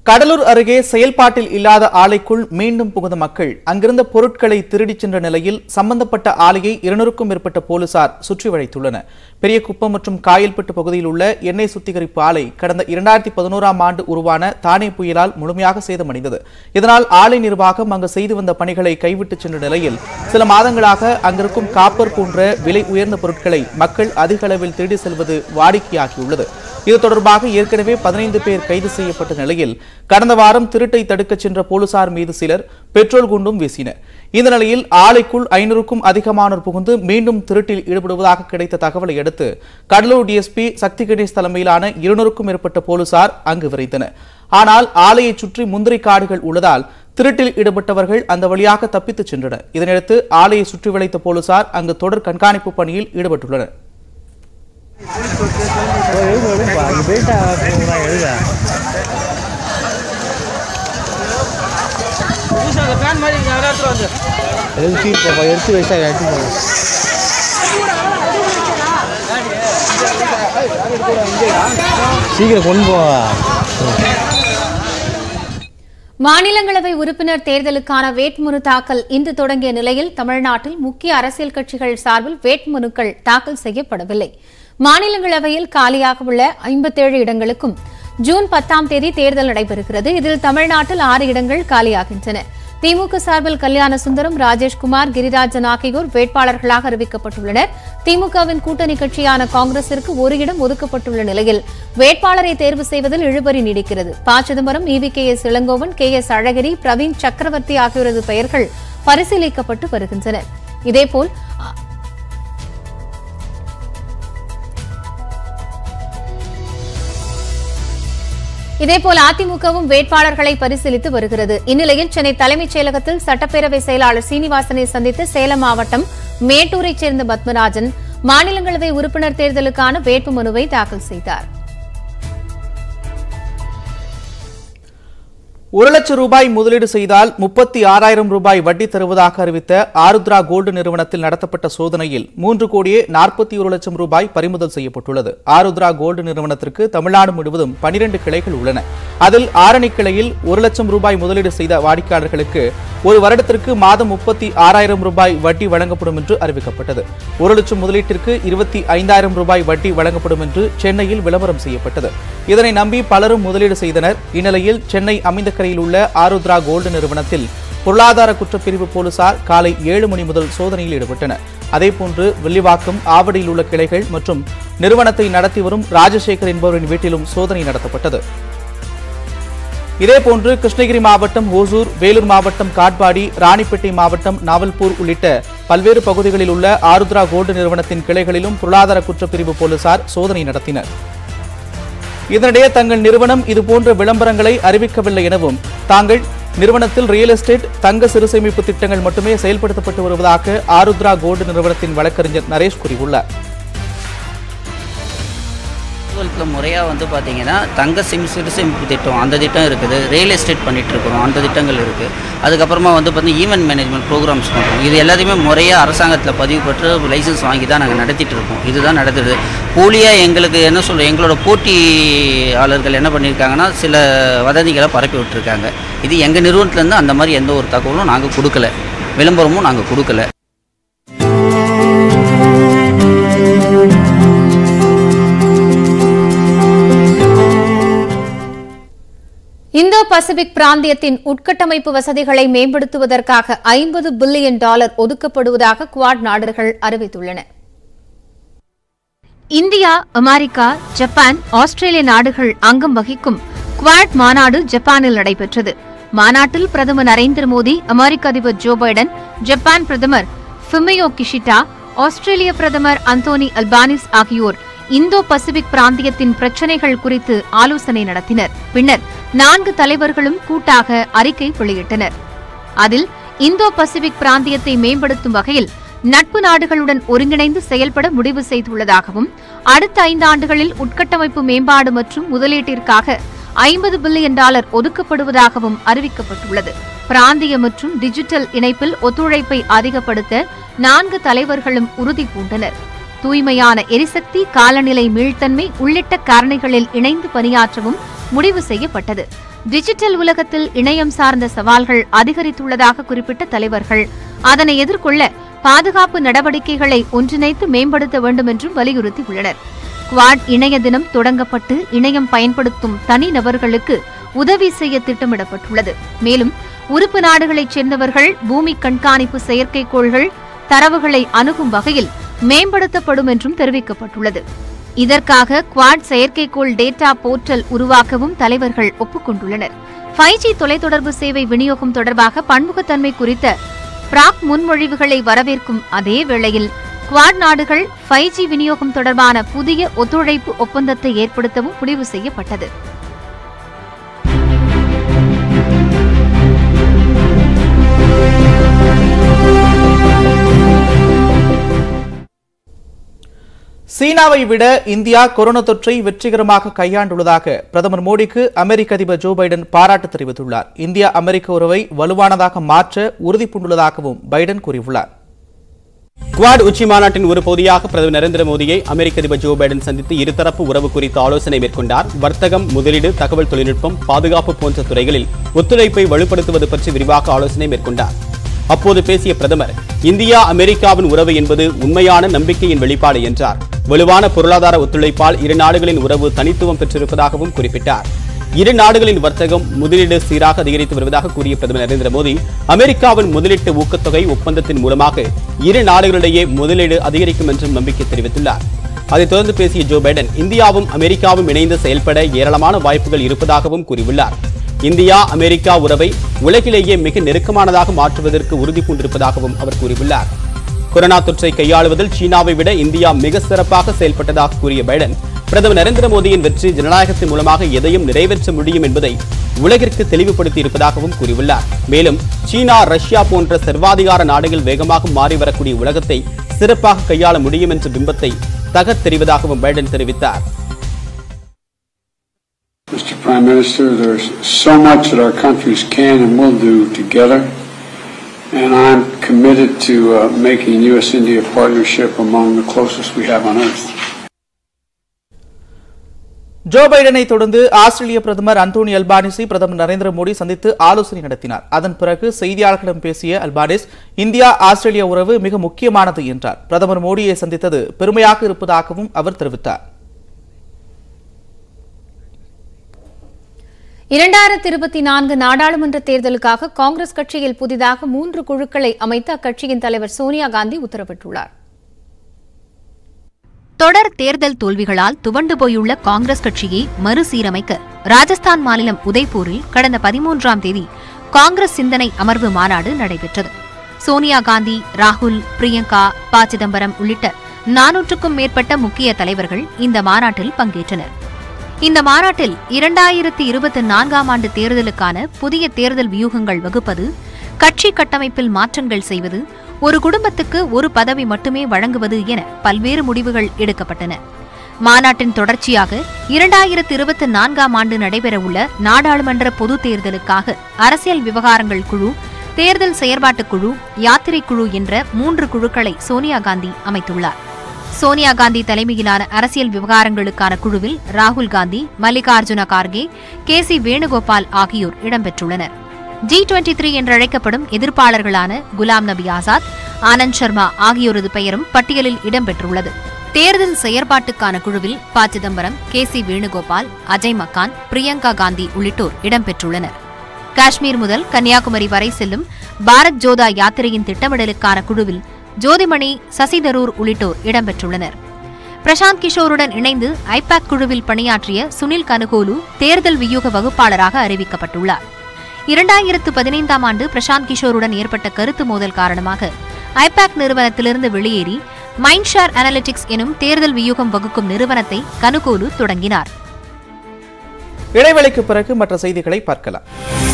கடலூர் அருகே செயல்பாட்டில் இல்லாத ஆலைக்குள் மீண்டும் புகுந்த மக்கள் அங்கிருந்த பொருட்களை திருடிச் சென்ற நிலையில் சம்பந்தப்பட்ட ஆலையை இருநூறுக்கும் மேற்பட்ட போலீசார் சுற்றி வளைத்துள்ளனர் பெரியகுப்பம் மற்றும் காயல்பட்டு பகுதியில் உள்ள எண்ணெய் சுத்திகரிப்பு ஆலை கடந்த இரண்டாயிரத்தி பதினோராம் ஆண்டு உருவான தானே புயலால் முழுமையாக சேதமடைந்தது இதனால் ஆலை நிர்வாகம் அங்கு செய்து வந்த பணிகளை கைவிட்டு சென்ற நிலையில் சில மாதங்களாக அங்கிருக்கும் காப்பர் போன்ற விலை உயர்ந்த பொருட்களை மக்கள் அதிக அளவில் திருடி செல்வது வாடிக்கையாகியுள்ளது இது தொடர்பாக ஏற்கனவே பதினைந்து பேர் கைது செய்யப்பட்ட நிலையில் கடந்த வாரம் திருட்டை தடுக்கச் சென்ற போலீசார் மீது சிலர் பெட்ரோல் குண்டும் வீசினர் இந்த நிலையில் ஆலைக்குள் ஐநூறுக்கும் அதிகமானோர் புகுந்து மீண்டும் திருட்டில் ஈடுபடுவதாக கிடைத்த தகவலை அடுத்து கடலூர் டிஎஸ்பி சக்தி கணேஷ் தலைமையிலான இருநூறுக்கும் மேற்பட்ட போலீசார் அங்கு விரைந்தனர் ஆனால் ஆலையை சுற்றி முந்திரி காடுகள் உள்ளதால் திருட்டில் ஈடுபட்டவர்கள் அந்த வழியாக தப்பித்துச் சென்றனர் இதனையடுத்து ஆலையை சுற்றி வளைத்த போலீசார் அங்கு தொடர் கண்காணிப்பு பணியில் ஈடுபட்டுள்ளனர் அங்கே போயிட்டா பூரா எழுத எடுத்து இப்போ எடுத்து வச்சா எடுத்து போங்க சீக்கிரம் கொண்டு போவா மாநிலங்களவை உறுப்பினர் தேர்தலுக்கான வேட்புமனு தாக்கல் இன்று தொடங்கிய நிலையில் தமிழ்நாட்டில் முக்கிய அரசியல் கட்சிகள் சார்பில் வேட்புமனுக்கள் தாக்கல் செய்யப்படவில்லை மாநிலங்களவையில் காலியாக உள்ள ஐம்பத்தேழு இடங்களுக்கும் ஜூன் பத்தாம் தேதி தேர்தல் நடைபெறுகிறது இதில் தமிழ்நாட்டில் ஆறு இடங்கள் காலியாகின்றன திமுக சார்பில் கல்யாண சுந்தரம் ராஜேஷ்குமார் கிரிராஜன் ஆகியோர் வேட்பாளர்களாக அறிவிக்கப்பட்டுள்ளனர் திமுகவின் கூட்டணி கட்சியான காங்கிரசிற்கு ஒரு இடம் ஒதுக்கப்பட்டுள்ள நிலையில் வேட்பாளரை தேர்வு செய்வதில் இழுபறி நீடிக்கிறது P Chidambaram E V K S Elangovan K S Alagiri Praveen Chakravarthy ஆகியோரது பெயர்கள் பரிசீலிக்கப்பட்டு வருகின்றன இதேபோல் இதேபோல் அதிமுகவும் வேட்பாளர்களை பரிசீலித்து வருகிறது இந்நிலையில் சென்னை தலைமைச் செயலகத்தில் சட்டப்பேரவை செயலாளர் சீனிவாசனை சந்தித்து சேலம் மாவட்டம் மேட்டூரைச் சேர்ந்த பத்மராஜன் மாநிலங்களவை உறுப்பினர் தேர்தலுக்கான வேட்புமனுவை தாக்கல் செய்தார் ஒரு லட்சம் ரூபாய் முதலீடு செய்தால் முப்பத்தி ஆறாயிரம் ரூபாய் வட்டி தருவதாக அறிவித்த ஆருத்ரா கோல்டு நிறுவனத்தில் நடத்தப்பட்ட சோதனையில் மூன்று கோடியே நாற்பத்தி ஒரு லட்சம் ரூபாய் பறிமுதல் செய்யப்பட்டுள்ளது ஆருத்ரா கோல்டு நிறுவனத்திற்கு தமிழ்நாடு முழுவதும் பனிரெண்டு கிளைகள் உள்ளன அதில் ஆரணி கிளையில் ஒரு லட்சம் ரூபாய் முதலீடு செய்த வாடிக்கையாளர்களுக்கு ஒரு வருடத்திற்கு மாதம் முப்பத்தி ஆறாயிரம் ரூபாய் வட்டி வழங்கப்படும் என்று அறிவிக்கப்பட்டது ஒரு லட்சம் முதலீட்டிற்கு இருபத்தி ஐந்தாயிரம் ரூபாய் வட்டி வழங்கப்படும் என்று சென்னையில் விளம்பரம் செய்யப்பட்டது இதனை நம்பி பலரும் முதலீடு செய்தனர் இந்நிலையில் சென்னை அமைந்தக்கரையில் உள்ள ஆருத்ரா கோல்டு நிறுவனத்தில் பொருளாதார குற்றப்பிரிவு போலீசார் காலை ஏழு மணி முதல் சோதனையில் ஈடுபட்டனர் அதேபோன்று வில்லிவாக்கம் ஆவடியில் உள்ள கிளைகள் மற்றும் நிறுவனத்தை நடத்தி வரும் ராஜசேகர் என்பவரின் வீட்டிலும் சோதனை நடத்தப்பட்டது இதேபோன்று கிருஷ்ணகிரி மாவட்டம் ஓசூர் வேலூர் மாவட்டம் காட்பாடி ராணிப்பேட்டை மாவட்டம் நாவல்பூர் உள்ளிட்ட பல்வேறு பகுதிகளில் உள்ள ஆருத்ரா கோல்டு நிறுவனத்தின் கிளைகளிலும் பொருளாதார குற்றப்பிரிவு போலீசார் சோதனை நடத்தினர் இதனிடையே தங்கள் நிறுவனம் இதுபோன்ற விளம்பரங்களை அறிவிக்கவில்லை எனவும் தாங்கள் நிறுவனத்தில் ரியல் எஸ்டேட் தங்க சிறுசேமிப்பு திட்டங்கள் மட்டுமே செயல்படுத்தப்பட்டு வருவதாக ஆருத்ரா கோல்டு நிறுவனத்தின் வழக்கறிஞர் நரேஷ் கூறியுள்ளார் தகவல்கள் முறையாக வந்து பார்த்தீங்கன்னா தங்க சிம் சிறுசேமிப்பு திட்டம் அந்த திட்டம் இருக்குது ரியல் எஸ்டேட் பண்ணிட்டு இருக்கிறோம் அந்த திட்டங்கள் இருக்குது அதுக்கப்புறமா வந்து பார்த்தீங்கன்னா ஈவெண்ட் மேனேஜ்மெண்ட் ப்ரோக்ராம்ஸ் பண்ணுறோம் இது எல்லாத்தையுமே முறையாக அரசாங்கத்தில் பதிவு பெற்று லைசன்ஸ் வாங்கி தான் நாங்கள் நடத்திட்டு இருக்கோம் இதுதான் நடத்துது போலியாக எங்களுக்கு என்ன சொல்கிறோம் எங்களோட போட்டியாளர்கள் என்ன பண்ணியிருக்காங்கன்னா சில வதந்திகளை பரப்பி விட்டுருக்காங்க இது எங்கள் நிறுவனத்துலேருந்து அந்த மாதிரி எந்த ஒரு தகவலும் நாங்கள் கொடுக்கல விளம்பரமும் நாங்கள் கொடுக்கல இந்தோ பசிபிக் பிராந்தியத்தின் உட்கட்டமைப்பு வசதிகளை மேம்படுத்துவதற்காக ஐம்பது பில்லியன் டாலர் ஒதுக்கப்படுவதாக குவாட் நாடுகள் அறிவித்துள்ளன இந்தியா அமெரிக்கா ஜப்பான் ஆஸ்திரேலிய நாடுகள் அங்கம் வகிக்கும் குவாட் மாநாடு ஜப்பானில் நடைபெற்றது மாநாட்டில் பிரதமர் நரேந்திர மோடி அமெரிக்க அதிபர் ஜோ பைடன் ஜப்பான் பிரதமர் ஃபுமியோ கிஷிட்டா ஆஸ்திரேலிய பிரதமர் அந்தோனி அல்பானிஸ் ஆகியோர் இந்தோ பசிபிக் பிராந்தியத்தின் பிரச்சினைகள் குறித்து ஆலோசனை நடத்தினர் பின்னர் நான்கு தலைவர்களும் கூட்டாக அறிக்கை வெளியிட்டனர் அதில் இந்தோ பசிபிக் பிராந்தியத்தை மேம்படுத்தும் வகையில் நட்பு நாடுகளுடன் ஒருங்கிணைந்து செயல்பட முடிவு செய்துள்ளதாகவும் அடுத்த ஐந்து ஆண்டுகளில் உட்கட்டமைப்பு மேம்பாடு மற்றும் முதலீட்டிற்காக ஐம்பது பில்லியன் டாலர் ஒதுக்கப்படுவதாகவும் அறிவிக்கப்பட்டுள்ளது பிராந்திய மற்றும் டிஜிட்டல் இணைப்பில் ஒத்துழைப்பை அதிகப்படுத்த நான்கு தலைவர்களும் உறுதி பூண்டனர் தூய்மையான எரிசக்தி காலநிலை மீள்தன்மை உள்ளிட்ட காரணிகளில் இணைந்து பணியாற்றவும் முடிவு செய்யப்பட்டது டிஜிட்டல் உலகத்தில் இணையம் சார்ந்த சவால்கள் அதிகரித்துள்ளதாக குறிப்பிட்ட தலைவர்கள் அதனை எதிர்கொள்ள பாதுகாப்பு நடவடிக்கைகளை ஒன்றிணைத்து மேம்படுத்த வேண்டும் என்றும் வலியுறுத்தியுள்ளனர் குவாட் இணைய தினம் தொடங்கப்பட்டு இணையம் பயன்படுத்தும் தனிநபர்களுக்கு உதவி செய்ய திட்டமிடப்பட்டுள்ளது மேலும் உறுப்பு நாடுகளைச் சேர்ந்தவர்கள் பூமி கண்காணிப்பு செயற்கைக்கோள்கள் தரவுகளை அணுகும் வகையில் மேம்படுத்தப்படும் என்றும் தெரிவிக்கப்பட்டுள்ளது இதற்காக குவாட் செயற்கைக்கோள் டேட்டா போர்ட்டல் உருவாக்கவும் தலைவர்கள் ஒப்புக்கொண்டுள்ளனர் ஃபைவ் ஜி தொலைத்தொடர்பு சேவை விநியோகம் தொடர்பாக பன்முகத்தன்மை குறித்த பிராக் முன்மொழிவுகளை வரவேற்கும் அதே வேளையில் குவாட் நாடுகள் ஃபைவ் ஜி விநியோகம் தொடர்பான புதிய ஒத்துழைப்பு ஒப்பந்தத்தை ஏற்படுத்தவும் முடிவு செய்யப்பட்டது சீனாவை விட இந்தியா கொரோனா தொற்றை வெற்றிகரமாக கையாண்டுள்ளதாக பிரதமர் மோடிக்கு அமெரிக்க அதிபர் ஜோ பைடன் பாராட்டு தெரிவித்துள்ளார் இந்தியா அமெரிக்க உறவை வலுவானதாக மாற்ற உறுதி பூண்டுள்ளதாகவும் பைடன் கூறியுள்ளார் குவாட் உச்சி மாநாட்டின் ஒரு பகுதியாக பிரதமர் நரேந்திர மோடியை அமெரிக்க அதிபர் ஜோ பைடன் சந்தித்து இருதரப்பு உறவு குறித்து ஆலோசனை மேற்கொண்டார் வர்த்தகம் முதலீடு தகவல் தொழில்நுட்பம் பாதுகாப்பு போன்ற துறைகளில் ஒத்துழைப்பை வலுப்படுத்துவது பற்றி விரிவாக ஆலோசனை மேற்கொண்டார் அப்போது பேசிய பிரதமர் இந்தியா அமெரிக்காவின் உறவு என்பது உண்மையான நம்பிக்கையின் வெளிப்பாடு என்றார் வலுவான பொருளாதார ஒத்துழைப்பால் இரு நாடுகளின் உறவு தனித்துவம் பெற்றிருப்பதாகவும் குறிப்பிட்டார் இரு நாடுகளின் வர்த்தகம் முதலீடு சீராக அதிகரித்து வருவதாக கூறிய பிரதமர் நரேந்திர மோடி அமெரிக்காவின் முதலீட்டு ஊக்கத்தொகை ஒப்பந்தத்தின் மூலமாக இரு நாடுகளிடையே முதலீடு அதிகரிக்கும் என்றும் நம்பிக்கை தெரிவித்துள்ளார் அதைத் தொடர்ந்து பேசிய ஜோ பைடன் இந்தியாவும் அமெரிக்காவும் இணைந்து செயல்பட ஏராளமான வாய்ப்புகள் இருப்பதாகவும் கூறியுள்ளார் இந்தியா அமெரிக்கா உறவை உலகிலேயே மிக நெருக்கமானதாக மாற்றுவதற்கு உறுதி பூண்டிருப்பதாகவும் அவர் கூறியுள்ளார் கொரோனா தொற்றை கையாளுவதில் சீனாவை விட இந்தியா மிக சிறப்பாக செயல்பட்டதாக கூறிய பைடன் பிரதமர் நரேந்திர மோடியின் வெற்றி ஜனநாயகத்தின் மூலமாக எதையும் நிறைவேற்ற முடியும் என்பதை உலகிற்கு தெளிவுபடுத்தி இருப்பதாகவும் கூறியுள்ளார் மேலும் சீனா ரஷ்யா போன்ற சர்வாதிகார நாடுகள் வேகமாக மாறி வரக்கூடிய உலகத்தை சிறப்பாக கையாள முடியும் என்ற பிம்பத்தை தகர் தெரிவதாகவும் பைடன் தெரிவித்தார் Mr. Prime Minister, there's so much that our countries can and will do together, and I'm committed to uh, making U.S.-India partnership among the closest we have on earth. Joe பைடனை தொடர்ந்து ஆஸ்திரேலிய பிரதமர் Anthony அல்பானிஸை பிரதமர் நரேந்திர மோடி சந்தித்து ஆலோசனை நடத்தினார் அதன் பிறகு செய்தியாளர்களிடம் பேசிய அல்பானிஸ் இந்தியா ஆஸ்திரேலியா உறவு மிக முக்கியமானது என்றார் பிரதமர் மோடியை சந்தித்தது பெருமையாக இருப்பதாகவும் அவர் தெரிவித்தார் இரண்டாயிரத்தி இருபத்தி நான்கு நாடாளுமன்ற தேர்தலுக்காக காங்கிரஸ் கட்சியில் புதிதாக மூன்று குழுக்களை அமைத்து அக்கட்சியின் தலைவர் சோனியா காந்தி உத்தரவிட்டுள்ளார் தொடர் தேர்தல் தோல்விகளால் துவண்டு போயுள்ள காங்கிரஸ் கட்சியை மறுசீரமைக்க ராஜஸ்தான் மாநிலம் உதய்பூரில் கடந்த பதிமூன்றாம் தேதி காங்கிரஸ் சிந்தனை அமர்வு மாநாடு நடைபெற்றது சோனியா காந்தி ராகுல் பிரியங்கா ப சிதம்பரம் உள்ளிட்ட நானூற்றுக்கும் மேற்பட்ட முக்கிய தலைவர்கள் இந்த மாநாட்டில் பங்கேற்றனர் இந்த மாநாட்டில் இரண்டாயிரத்தி இருபத்தி நான்காம் ஆண்டு தேர்தலுக்கான புதிய தேர்தல் வியூகங்கள் வகுப்பது கட்சி கட்டமைப்பில் மாற்றங்கள் செய்வது ஒரு குடும்பத்துக்கு ஒரு பதவி மட்டுமே வழங்குவது என பல்வேறு முடிவுகள் எடுக்கப்பட்டன மாநாட்டின் தொடர்ச்சியாக இரண்டாயிரத்தி இருபத்தி நான்காம் ஆண்டு நடைபெறவுள்ள நாடாளுமன்ற பொதுத் தேர்தலுக்காக அரசியல் விவகாரங்கள் குழு தேர்தல் செயற்பாட்டுக் குழு யாத்திரை குழு என்ற மூன்று குழுக்களை சோனியா காந்தி அமைத்துள்ளார் சோனியா காந்தி தலைமையிலான அரசியல் விவகாரங்களுக்கான குழுவில் ராகுல் காந்தி மல்லிகார்ஜுன கார்கே கே சி வேணுகோபால் ஆகியோர் இடம்பெற்றுள்ளனர் ஜி டுவெண்டி த்ரீ என்றழைக்கப்படும் எதிர்ப்பாளர்களான குலாம் நபி ஆசாத் ஆனந்த் சர்மா ஆகியோரது பெயரும் பட்டியலில் இடம்பெற்றுள்ளது தேர்தல் செயற்பாட்டுக்கான குழுவில் ப சிதம்பரம் கே சி வேணுகோபால் அஜய் மக்கான் பிரியங்கா காந்தி உள்ளிட்டோர் இடம்பெற்றுள்ளனர் காஷ்மீர் முதல் கன்னியாகுமரி வரை செல்லும் பாரத் ஜோதா யாத்திரையின் திட்டமிடலுக்கான குழுவில் ஜோதிமணி சசி தரூர் உள்ளிட்டோர் இடம்பெற்றுள்ளனர் பிரசாந்த் கிஷோருடன் இணைந்து ஐபாக் குழுவில் பணியாற்றிய சுனில் கனுகோலு தேர்தல் வியூக வகுப்பாளராக அறிவிக்கப்பட்டுள்ளார் இரண்டாயிரத்து பதினைந்தாம் ஆண்டு பிரசாந்த் கிஷோருடன் ஏற்பட்ட கருத்து மோதல் காரணமாக ஐபாக் நிறுவனத்திலிருந்து வெளியேறி மைண்ட்ஷேர் அனலிட்டிக்ஸ் எனும் தேர்தல் வியூகம் வகுக்கும் நிறுவனத்தை கனுகோலு தொடங்கினார் இடைவேளைக்கு பிறகு மற்ற செய்திகளை பார்க்கலாம்